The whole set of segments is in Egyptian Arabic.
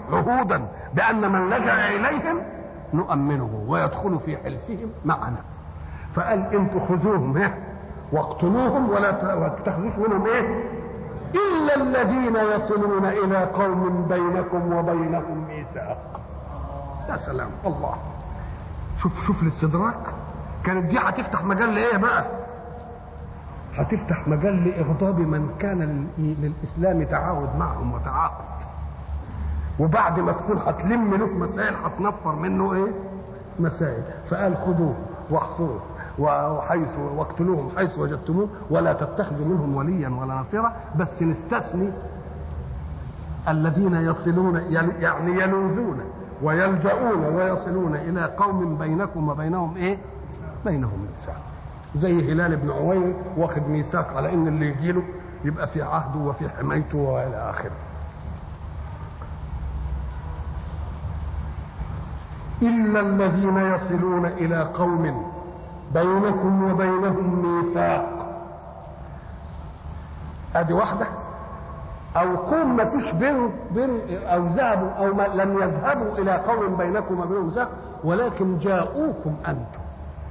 عهودا بان من لجا اليهم نؤمنه ويدخل في حلفهم معنا فقال انتوا خذوهم ايه واقتلوهم ولا تاخذوش منهم ايه الا الذين يصلون الى قوم بينكم وبينهم ميثاق يا سلام الله شوف شوف الاستدراك كانت دي هتفتح مجال لايه بقى هتفتح مجال لاغضاب من كان للاسلام تعاهد معهم وتعاقد وبعد ما تكون هتلم له مسائل هتنفر منه ايه مسائل فقال خذوه واحصوه وحيث واقتلوهم حيث وجدتموه ولا تتخذوا منهم وليا ولا نصيرا بس نستثني الذين يصلون يعني يلوذون ويلجؤون ويصلون الى قوم بينكم وبينهم ايه بينهم ميثاق زي هلال بن عوير واخد ميثاق على ان اللي يجي له يبقى في عهده وفي حمايته والى اخره الا الذين يصلون الى قوم بينكم وبينهم ميثاق ادي واحده او قوم ما فيش بين بين او ذهبوا او ما لم يذهبوا الى قوم بينكم وبينهم ميثاق ولكن جاءوكم انتم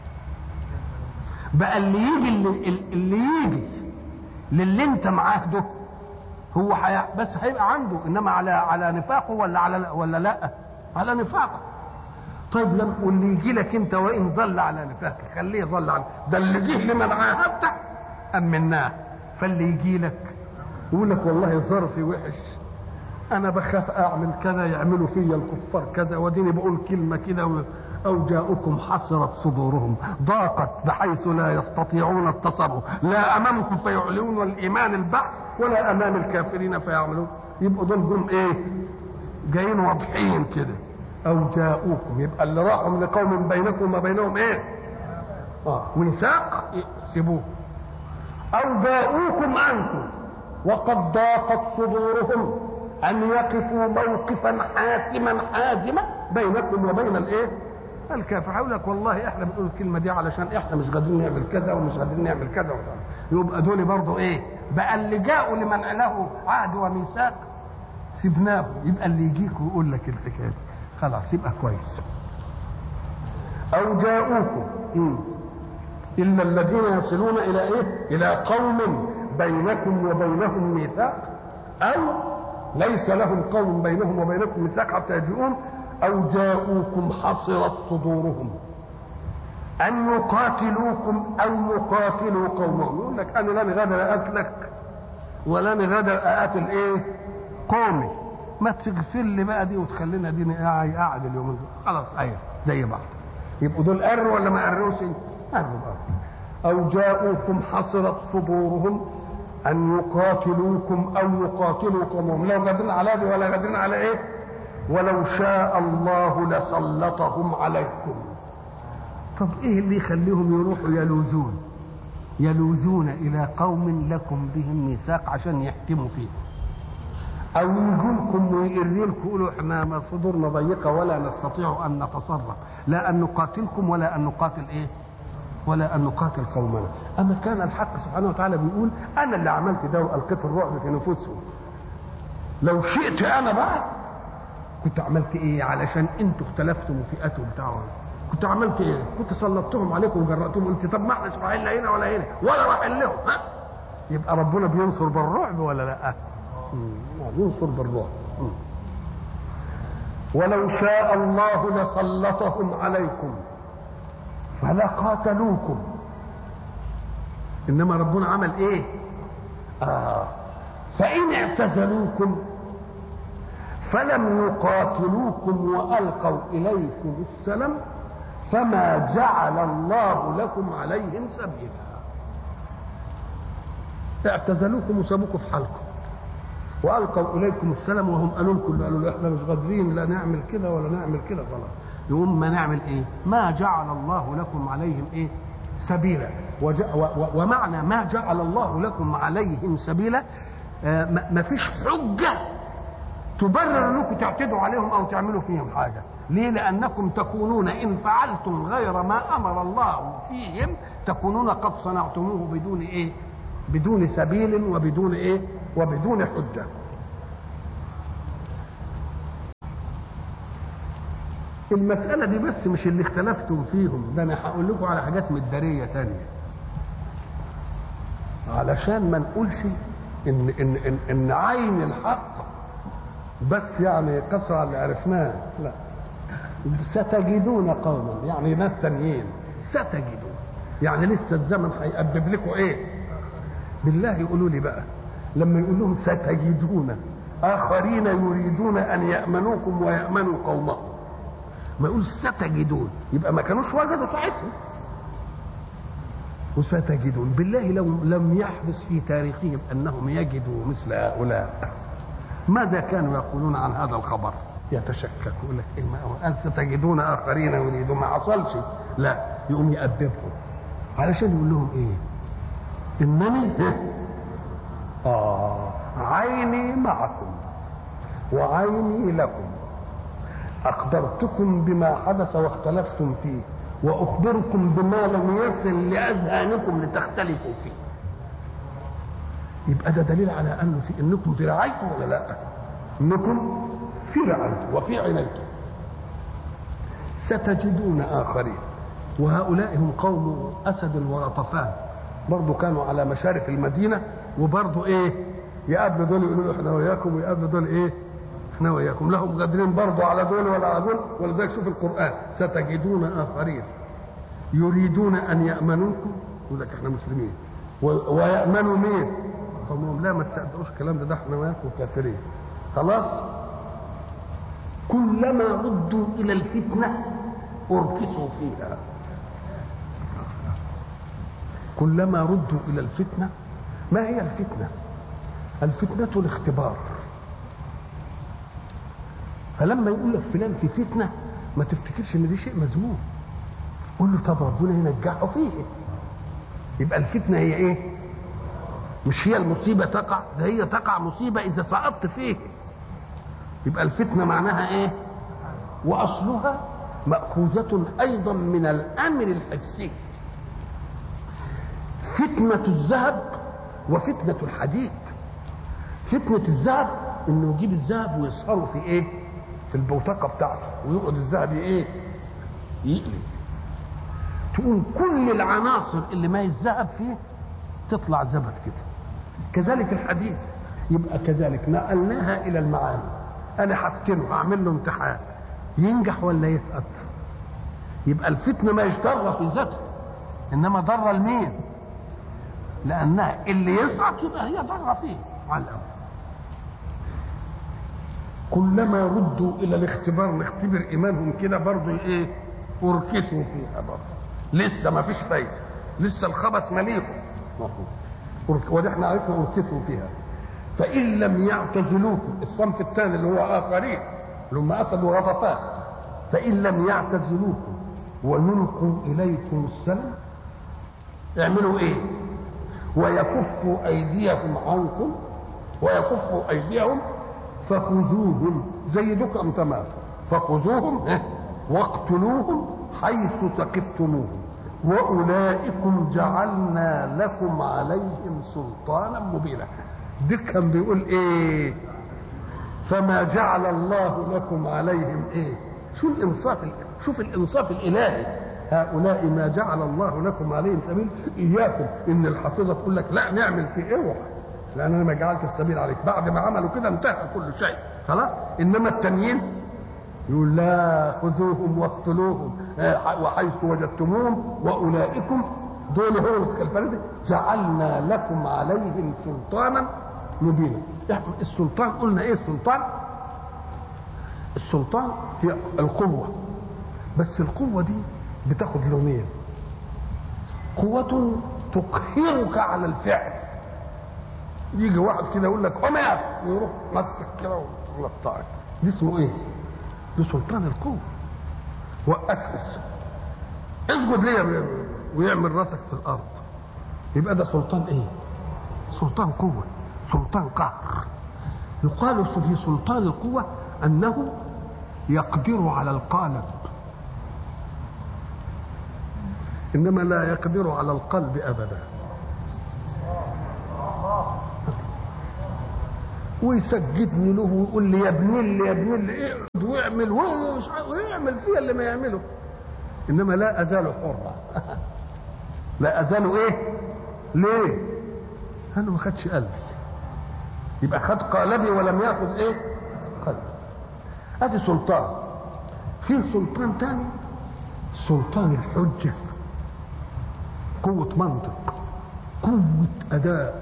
بقى اللي يجي اللي, اللي يجي للي انت معاه ده هو حي... بس هيبقى عنده انما على على نفاقه ولا على ولا لا على نفاقه طيب لم واللي يجي لك انت وان ظل على نفاقك خليه يظل على ده اللي جه لمن عاهدته امناه فاللي يجي لك يقول لك والله ظرفي وحش انا بخاف اعمل كذا يعملوا فيا الكفار كذا وديني بقول كلمه كده او جاءكم حسرت صدورهم ضاقت بحيث لا يستطيعون التصرف لا امامكم فيعلنون الايمان البحث ولا امام الكافرين فيعملون يبقوا دول جم ايه جايين واضحين كده او جاءوكم يبقى اللي راحوا لقوم بينكم وبينهم ايه اه ميثاق سيبوه او جاءوكم عنكم وقد ضاقت صدورهم ان يقفوا موقفا حاسما حازما بينكم وبين الايه الكافر هيقول لك والله احنا بنقول الكلمه دي علشان احنا مش قادرين نعمل كذا ومش قادرين نعمل كذا وكذا يبقى دول برضه ايه بقى اللي جاءوا لمن له عهد وميثاق سيبناه يبقى اللي يجيك ويقول لك الحكايه دي خلاص يبقى كويس او جاءوكم الا الذين يصلون الى ايه الى قوم بينكم وبينهم ميثاق او ليس لهم قوم بينهم وبينكم ميثاق حتى يجيئون او جاءوكم حصرت صدورهم ان يقاتلوكم او يقاتلوا قومهم يقول لك انا لن غادر اقتلك ولن غادر اقاتل ايه قومي ما تغفر لي بقى دي وتخلينا دي قاعد اليومين دول خلاص ايوه زي بعض يبقوا دول قروا ولا ما قروش قروا بقى او جاءوكم حصرت صدورهم ان يقاتلوكم او يقاتلوا قومهم لا قادرين على دي ولا قادرين على ايه ولو شاء الله لسلطهم عليكم طب ايه اللي يخليهم يروحوا يلوذون يلوذون الى قوم لكم بهم ميثاق عشان يحكموا فيه او يجوا لكم ويقروا لكم يقولوا احنا صدورنا ضيقه ولا نستطيع ان نتصرف لا ان نقاتلكم ولا ان نقاتل ايه ولا ان نقاتل قومنا اما كان الحق سبحانه وتعالى بيقول انا اللي عملت ده والقيت الرعب في نفوسهم لو شئت انا بقى كنت عملت ايه علشان انتوا اختلفتم وفئتوا بتاعهم كنت عملت ايه كنت سلطتهم عليكم وجرأتهم قلت طب ما احنا رايحين لا هنا ولا هنا ولا رايحين لهم ها يبقى ربنا بينصر بالرعب ولا لا ينصر بالرعب ولو شاء الله لسلطهم عليكم فلقاتلوكم انما ربنا عمل ايه آه فان اعتزلوكم فلم يقاتلوكم والقوا اليكم السلام فما جعل الله لكم عليهم سبيلا اعتزلوكم وسابوكم في حالكم والقوا اليكم السلام وهم قالوا لكم قالوا احنا مش قادرين لا نعمل كده ولا نعمل كده خلاص يقوم ما نعمل ايه ما جعل الله لكم عليهم ايه سبيلا ومعنى ما جعل الله لكم عليهم سبيلا آه ما فيش حجه تبرر لكم تعتدوا عليهم او تعملوا فيهم حاجه ليه لانكم تكونون ان فعلتم غير ما امر الله فيهم تكونون قد صنعتموه بدون ايه بدون سبيل وبدون ايه وبدون حجه المسألة دي بس مش اللي اختلفتم فيهم ده أنا هقول لكم على حاجات مدارية تانية علشان ما نقولش إن إن إن, إن عين الحق بس يعني قصر على اللي عرفناه لا ستجدون قوما يعني ناس تانيين ستجدون يعني لسه الزمن هيقبب لكم ايه بالله يقولوا لي بقى لما يقول لهم ستجدون اخرين يريدون ان يامنوكم ويامنوا قومهم ما يقول ستجدون يبقى ما كانوش وجدوا ساعتهم وستجدون بالله لو لم يحدث في تاريخهم انهم يجدوا مثل هؤلاء ماذا كانوا يقولون عن هذا الخبر يتشكك يقول لك إيه قال ستجدون اخرين يريدون ما حصلش لا يقوم يأدبهم علشان يقول لهم ايه انني اه عيني معكم وعيني لكم اخبرتكم بما حدث واختلفتم فيه واخبركم بما لم يصل لاذهانكم لتختلفوا فيه يبقى ده دليل على انه في انكم في رعايته ولا لا انكم في رعايته وفي عنايته ستجدون اخرين وهؤلاء هم قوم اسد ورطفان برضه كانوا على مشارف المدينه وبرضه ايه يقابلوا دول يقولوا له احنا وياكم ويقابلوا دول ايه احنا وياكم لهم قادرين برضه على دول ولا على دول ولذلك شوف القران ستجدون اخرين يريدون ان يامنوكم يقول لك احنا مسلمين ويامنوا مين؟ قومهم لا ما تصدقوش الكلام ده ده احنا وياكم كافرين خلاص كلما ردوا الى الفتنه اركسوا فيها كلما ردوا الى الفتنه ما هي الفتنه الفتنه الاختبار فلما يقول لك فلان في فتنه ما تفتكرش ان دي شيء مذموم قول له طب ربنا ينجحه فيه يبقى الفتنه هي ايه مش هي المصيبه تقع ده هي تقع مصيبه اذا سقطت فيه يبقى الفتنه معناها ايه واصلها ماخوذه ايضا من الامر الحسي فتنه الذهب وفتنه الحديد فتنه الذهب انه يجيب الذهب ويصهره في ايه في البوتقه بتاعته ويقعد الذهب ايه يقلب تقوم كل العناصر اللي ما الذهب فيه تطلع زبد كده كذلك الحديد يبقى كذلك نقلناها الى المعاني انا هفتنه هعمل له امتحان ينجح ولا يسقط يبقى الفتنه ما ضره في ذاته انما ضره لمين لانها اللي يسقط يبقى هي ضاره فيه على الأول. كلما ردوا الى الاختبار نختبر ايمانهم كده برضه ايه اركسوا فيها برضه لسه ما فيش فايده لسه الخبث مليكم ودي احنا عرفنا اركسوا فيها فان لم يعتزلوكم الصنف الثاني اللي هو اخرين اللي هم اسد وغطفان فان لم يعتزلوكم ويلقوا اليكم السلم اعملوا ايه ويكفوا ايديهم عنكم ويكفوا ايديهم فخذوهم زي دكم تمام فخذوهم واقتلوهم حيث ثقفتموهم واولئكم جعلنا لكم عليهم سلطانا مبينا ده كان بيقول ايه فما جعل الله لكم عليهم ايه شو الانصاف شوف الانصاف الالهي هؤلاء ما جعل الله لكم عليهم سبيل اياكم ان الحافظه تقول لك لا نعمل في اوعى لان انا ما جعلت السبيل عليك بعد ما عملوا كده انتهى كل شيء خلاص انما التانيين يقول لا خذوهم واقتلوهم وحيث وجدتموهم واولئكم دول هو الفرد جعلنا لكم عليهم سلطانا مبينا السلطان قلنا ايه السلطان السلطان هي القوة بس القوة دي بتاخد لونين قوة تقهرك على الفعل يجي واحد كده يقول لك قوم يا ويروح ماسكك كده ويقطعك دي اسمه ايه؟ دي سلطان القوة وقفت اسجد ليا ويعمل راسك في الارض يبقى ده سلطان ايه؟ سلطان قوة سلطان قهر يقال في سلطان القوة أنه يقدر على القالب إنما لا يقدر على القلب أبدا ويسجدني له ويقول لي يا ابن اللي يا ابن اللي اقعد واعمل ومش عارف- ويعمل فيها اللي ما يعمله انما لا ازال حرا لا ازال ايه ليه انا ما خدش قلبي يبقى خد قالبي ولم ياخذ ايه قلبي ادي سلطان في سلطان تاني سلطان الحجه قوه منطق قوه اداء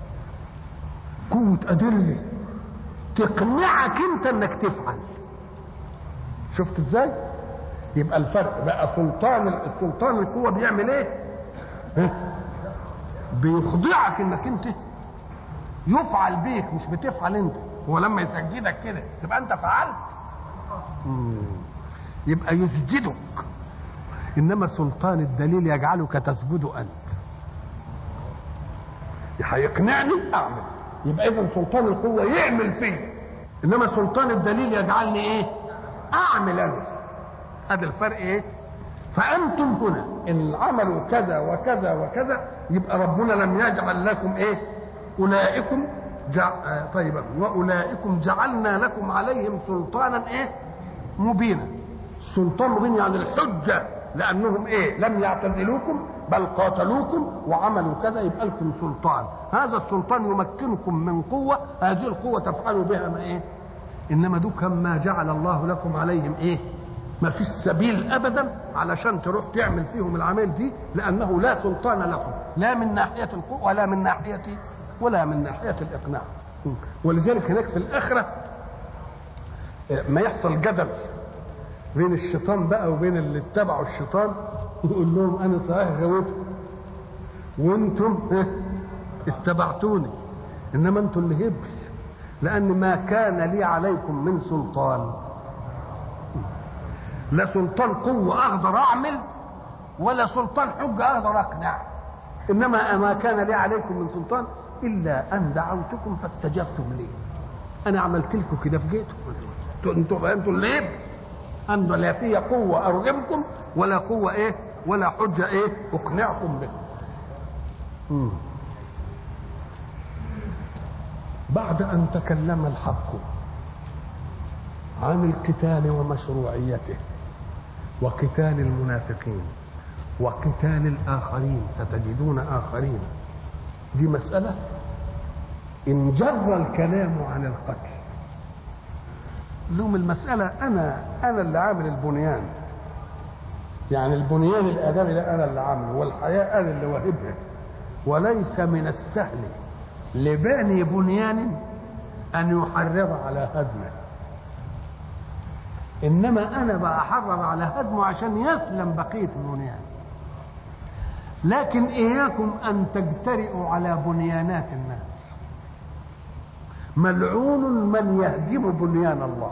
قوه ادله تقنعك انت انك تفعل شفت ازاي يبقى الفرق بقى سلطان السلطان القوه بيعمل ايه ها؟ بيخضعك انك انت يفعل بيك مش بتفعل انت هو لما يسجدك كده تبقى انت فعلت مم. يبقى يسجدك انما سلطان الدليل يجعلك تسجد انت هيقنعني اعمل يبقى اذا سلطان القوه يعمل فيه انما سلطان الدليل يجعلني ايه اعمل انا هذا الفرق ايه فانتم هنا ان عملوا كذا وكذا وكذا يبقى ربنا لم يجعل لكم ايه اولئكم جع... آه طيب واولئكم جعلنا لكم عليهم سلطانا ايه مبينا سلطان مبين يعني الحجه لانهم ايه لم يعتزلوكم بل قاتلوكم وعملوا كذا يبقى لكم سلطان هذا السلطان يمكنكم من قوه هذه القوه تفعلوا بها ما ايه انما دول ما جعل الله لكم عليهم ايه ما فيش سبيل ابدا علشان تروح تعمل فيهم العمل دي لانه لا سلطان لكم لا من ناحيه القوه ولا من ناحيه ولا من ناحيه الاقناع ولذلك هناك في الاخره ما يحصل جدل بين الشيطان بقى وبين اللي اتبعوا الشيطان يقول لهم انا صحيح غويتكم وانتم اتبعتوني انما انتم اللي هبل لان ما كان لي عليكم من سلطان لا سلطان قوة أقدر أعمل ولا سلطان حجة أقدر أقنع إنما ما كان لي عليكم من سلطان إلا أن دعوتكم فاستجبتم لي أنا عملت لكم كده في جيتكم أنتم أنتم اللي أنا لا في قوة أرغمكم ولا قوة إيه ولا حجة إيه أقنعكم به مم. بعد أن تكلم الحق عن القتال ومشروعيته وقتال المنافقين وقتال الآخرين ستجدون آخرين دي مسألة إن جر الكلام عن القتل لهم المسألة أنا أنا اللي عامل البنيان يعني البنيان الآدمي ده أنا اللي عامله والحياة أنا اللي واهبها وليس من السهل لباني بنيان أن يحرض على هدمه انما انا بحرض على هدمه عشان يسلم بقيه البنيان لكن اياكم ان تجترئوا على بنيانات الناس ملعون من يهدم بنيان الله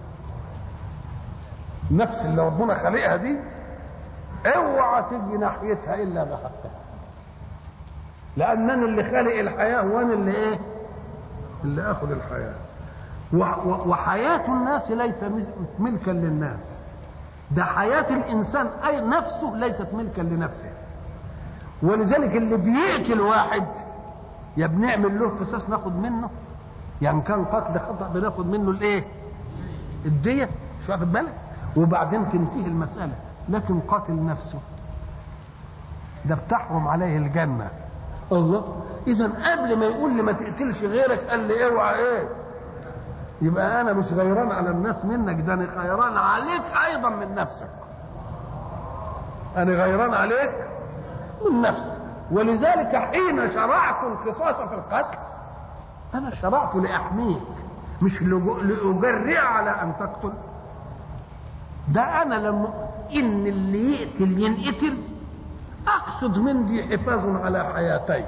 نفس اللي ربنا خلقها دي اوعى تيجي ناحيتها الا بحقها لانني اللي خالق الحياه وانا اللي ايه اللي اخذ الحياه وحياة الناس ليس ملكا للناس ده حياة الإنسان أي نفسه ليست ملكا لنفسه ولذلك اللي بيقتل واحد يا بنعمل له قصاص ناخد منه يعني كان قتل خطأ بناخد منه الايه الدية مش واخد بالك وبعدين تنتهي المسألة لكن قاتل نفسه ده بتحرم عليه الجنة الله إذا قبل ما يقول لي ما تقتلش غيرك قال لي اوعى ايه يبقى انا مش غيران على الناس منك ده انا غيران عليك ايضا من نفسك انا غيران عليك من نفسك ولذلك حين شرعت القصاص في القتل انا شرعت لاحميك مش لاجرئ على ان تقتل ده انا لما ان اللي يقتل ينقتل اقصد من دي حفاظ على حياتي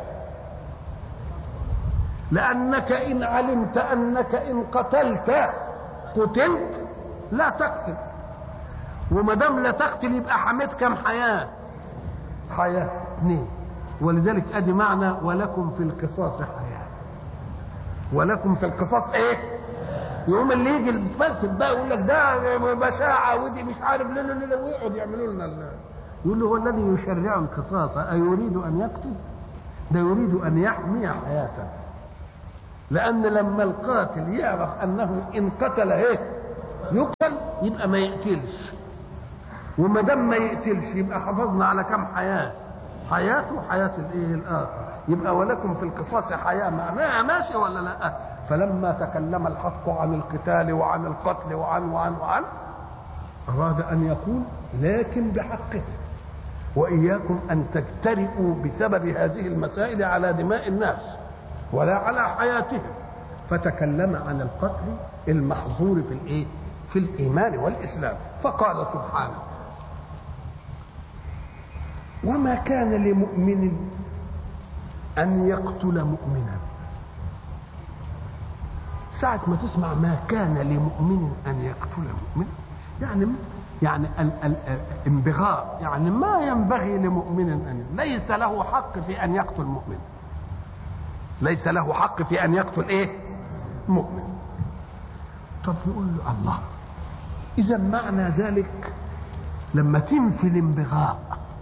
لأنك إن علمت أنك إن قتلت قتلت لا تقتل وما دام لا تقتل يبقى حميت كم حياة حياة اثنين ولذلك ادي معنى ولكم في القصاص حياة ولكم في القصاص ايه يوم اللي يجي الفلسف بقى يقول لك ده بشاعة ودي مش عارف لا لا لا ويقعد يعملوا لنا يقول له هو الذي يشرع القصاص أيريد أن يقتل ده يريد أن يحمي حياته لأن لما القاتل يعرف أنه إن قتل إيه يقتل يبقى ما يقتلش وما دام ما يقتلش يبقى حافظنا على كم حياة حياته وحياة الإيه الآخر يبقى ولكم في القصاص حياة معناها ماشي ولا لا فلما تكلم الحق عن القتال وعن القتل وعن وعن وعن أراد أن يقول لكن بحقه وإياكم أن تجترئوا بسبب هذه المسائل على دماء الناس ولا على حياتهم فتكلم عن القتل المحظور في الايه في الايمان والاسلام فقال سبحانه وما كان لمؤمن ان يقتل مؤمنا ساعة ما تسمع ما كان لمؤمن ان يقتل مؤمنا يعني يعني الانبغاء يعني ما ينبغي لمؤمن ان ليس له حق في ان يقتل مؤمن ليس له حق في ان يقتل ايه مؤمن طب نقول له الله اذا معنى ذلك لما تنفي الانبغاء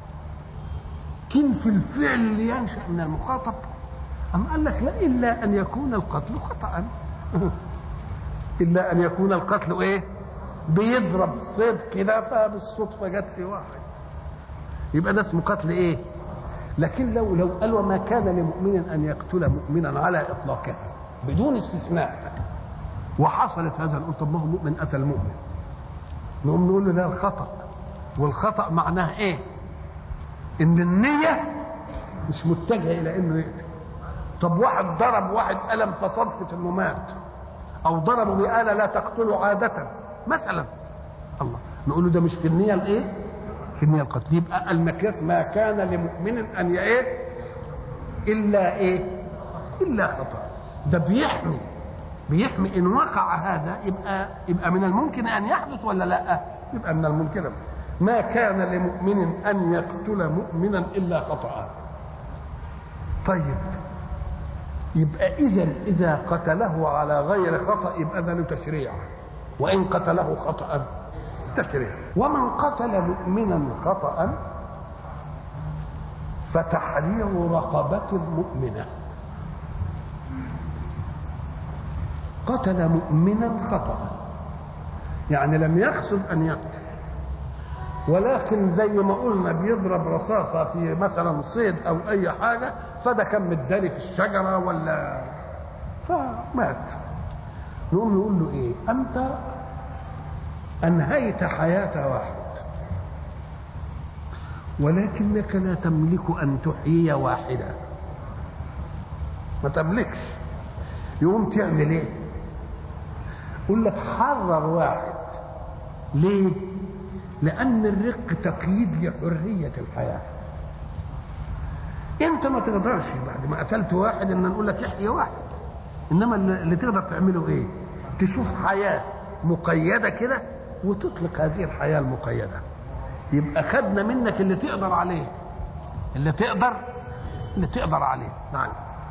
تنفي الفعل اللي ينشا من المخاطب أم قال لك لا إلا أن يكون القتل خطأ إلا أن يكون القتل إيه بيضرب صيد كده فبالصدفة جت في واحد يبقى ده اسمه قتل إيه لكن لو لو قال وما كان لمؤمن ان يقتل مؤمنا على اطلاقه بدون استثناء وحصلت هذا نقول طب ما هو مؤمن قتل مؤمن نقوم نقول له ده الخطا والخطا معناه ايه؟ ان النيه مش متجهه الى انه يقتل طب واحد ضرب واحد قلم فصدفه انه مات او ضربه بآلة لا تقتله عادة مثلا الله نقول له ده مش في النية الايه؟ في النية القتل يبقى المقياس ما كان لمؤمن ان ايه الا ايه الا خطا ده بيحمي بيحمي ان وقع هذا يبقى يبقى من الممكن ان يحدث ولا لا يبقى من الممكن ما كان لمؤمن ان يقتل مؤمنا الا خطا طيب يبقى اذا اذا قتله على غير خطا يبقى ده له تشريع وان قتله خطا تشريع ومن قتل مؤمنا خطأ فتحرير رقبة مؤمنة قتل مؤمنا خطأ يعني لم يقصد أن يقتل ولكن زي ما قلنا بيضرب رصاصة في مثلا صيد أو أي حاجة فده كان متداري في الشجرة ولا فمات نقوم نقول له إيه أنت أنهيت حياة واحد ولكنك لا تملك أن تحيي واحدة ما تملكش يقوم تعمل ايه يقول لك حرر واحد ليه لأن الرق تقييد لحرية الحياة انت ما تقدرش بعد ما قتلت واحد ان نقول لك احيي واحد انما اللي تقدر تعمله ايه تشوف حياة مقيدة كده وتطلق هذه الحياة المقيدة يبقى خدنا منك اللي تقدر عليه اللي تقدر اللي تقدر عليه نعم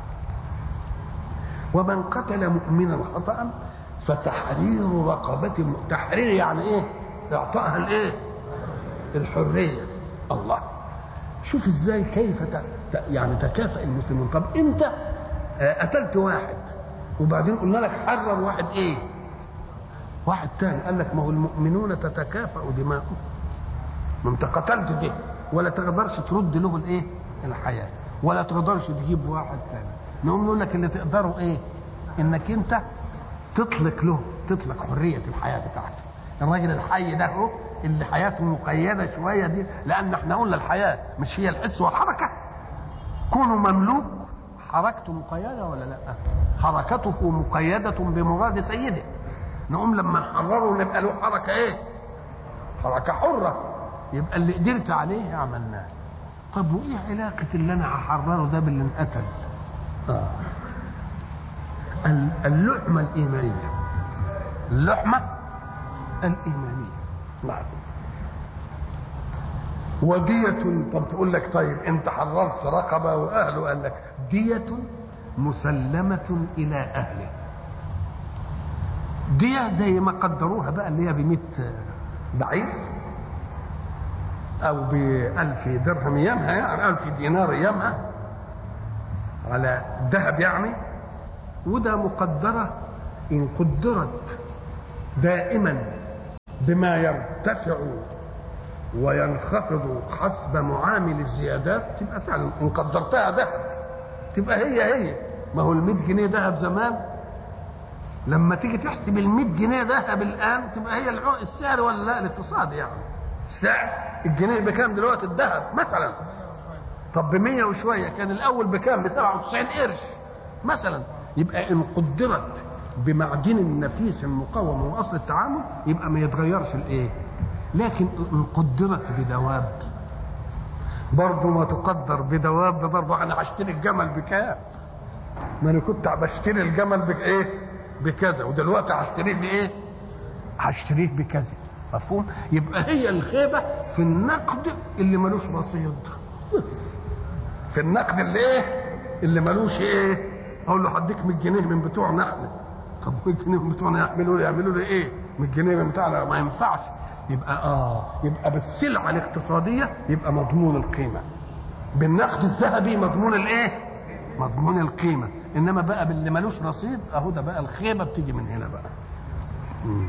ومن قتل مؤمنا خطأ فتحرير رقبة تحرير يعني ايه اعطائها الايه الحرية الله شوف ازاي كيف ت... يعني تكافئ المسلمون طب انت قتلت واحد وبعدين قلنا لك حرر واحد ايه واحد تاني قال لك ما هو المؤمنون تتكافأ دماؤهم ما انت قتلت ده ولا تقدرش ترد له الايه الحياه ولا تقدرش تجيب واحد تاني نقوم نقول لك اللي تقدره ايه انك انت تطلق له تطلق حريه الحياه بتاعته الراجل الحي ده هو اللي حياته مقيده شويه دي لان احنا قلنا الحياه مش هي الحس والحركه كونه مملوك حركته مقيده ولا لا حركته مقيده بمراد سيده نقوم لما نحرره نبقى له حركه ايه حركه حره يبقى اللي قدرت عليه عملناه طب وايه علاقه اللي انا هحرره ده باللي انقتل آه. اللحمه الايمانيه اللحمه الايمانيه نعم ودية طب تقول لك طيب انت حررت رقبه واهله قال لك دية مسلمة إلى أهله دية زي ما قدروها بقى اللي هي ب 100 بعير او ب 1000 درهم ايامها يعني 1000 دينار ايامها على ذهب يعني وده مقدرة إن قدرت دائما بما يرتفع وينخفض حسب معامل الزيادات تبقى فعلا إن قدرتها ذهب تبقى هي هي ما هو ال 100 جنيه ذهب زمان لما تيجي تحسب ال 100 جنيه ذهب الآن تبقى هي العو- السعر ولا لا الاقتصاد يعني السعر الجنيه بكام دلوقتي الذهب مثلا طب ب 100 وشويه كان الاول بكام ب 97 قرش مثلا يبقى ان قدرت بمعدن النفيس المقاوم من اصل التعامل يبقى ما يتغيرش الايه لكن ان قدرت بدواب برضه ما تقدر بدواب برضه انا هشتري الجمل بكام ما انا كنت بشتري الجمل بايه بكذا ودلوقتي هشتريه بايه هشتريه بكذا مفهوم يبقى هي الخيبه في النقد اللي ملوش رصيد بس في النقد اللي ايه اللي ملوش ايه اقول له هديك 100 جنيه من بتوعنا احنا طب 100 جنيه من بتوعنا يعملوا لي يعملوا لي ايه 100 جنيه من بتاعنا ما ينفعش يبقى اه يبقى بالسلعه الاقتصاديه يبقى مضمون القيمه بالنقد الذهبي مضمون الايه مضمون القيمه انما بقى باللي ملوش رصيد اهو ده بقى الخيبه بتيجي من هنا بقى مم.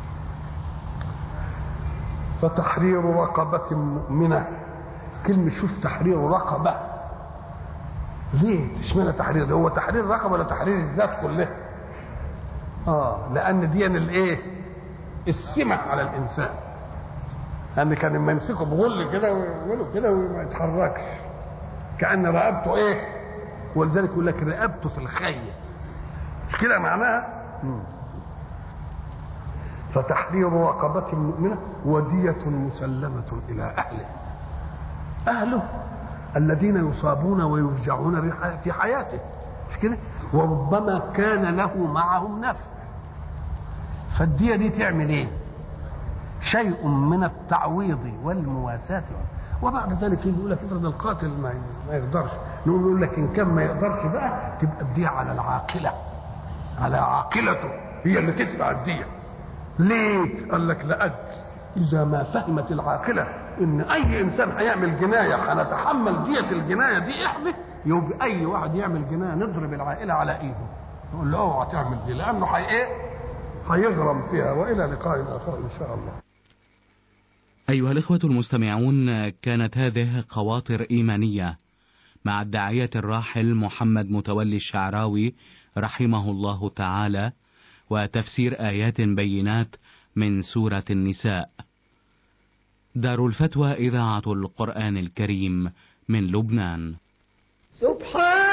فتحرير رقبة مؤمنة كلمة شوف تحرير رقبة ليه اشمعنى تحرير هو تحرير رقبة ولا تحرير الذات كلها اه لان دي الايه السمة على الانسان لان كان لما يمسكه بغل كده ويعملوا كده وما يتحركش كان رقبته ايه ولذلك يقول لك رقبته في الخية مش كده معناها مم. فتحرير رقبة مؤمنة ودية مسلمة إلى أهله أهله الذين يصابون ويفجعون بح- في حياته مش كده وربما كان له معهم نفع فالدية دي تعمل ايه شيء من التعويض والمواساة وبعد ذلك يجي يقول لك افرض القاتل ما ما يقدرش نقول يقول لك ان كان ما يقدرش بقى تبقى الدية على العاقلة على عاقلته هي اللي تدفع الدية ليه؟ قال لك لأجل إذا ما فهمت العاقلة إن أي إنسان هيعمل جناية هنتحمل دية الجناية دي إحنا يبقى أي واحد يعمل جناية نضرب العائلة على إيده نقول له اوعى تعمل دي لأنه هي إيه؟ هيغرم فيها وإلى لقاء آخر إن شاء الله أيها الإخوة المستمعون كانت هذه خواطر إيمانية مع الداعية الراحل محمد متولي الشعراوي رحمه الله تعالى وتفسير آيات بينات من سورة النساء دار الفتوى إذاعة القرآن الكريم من لبنان سبحان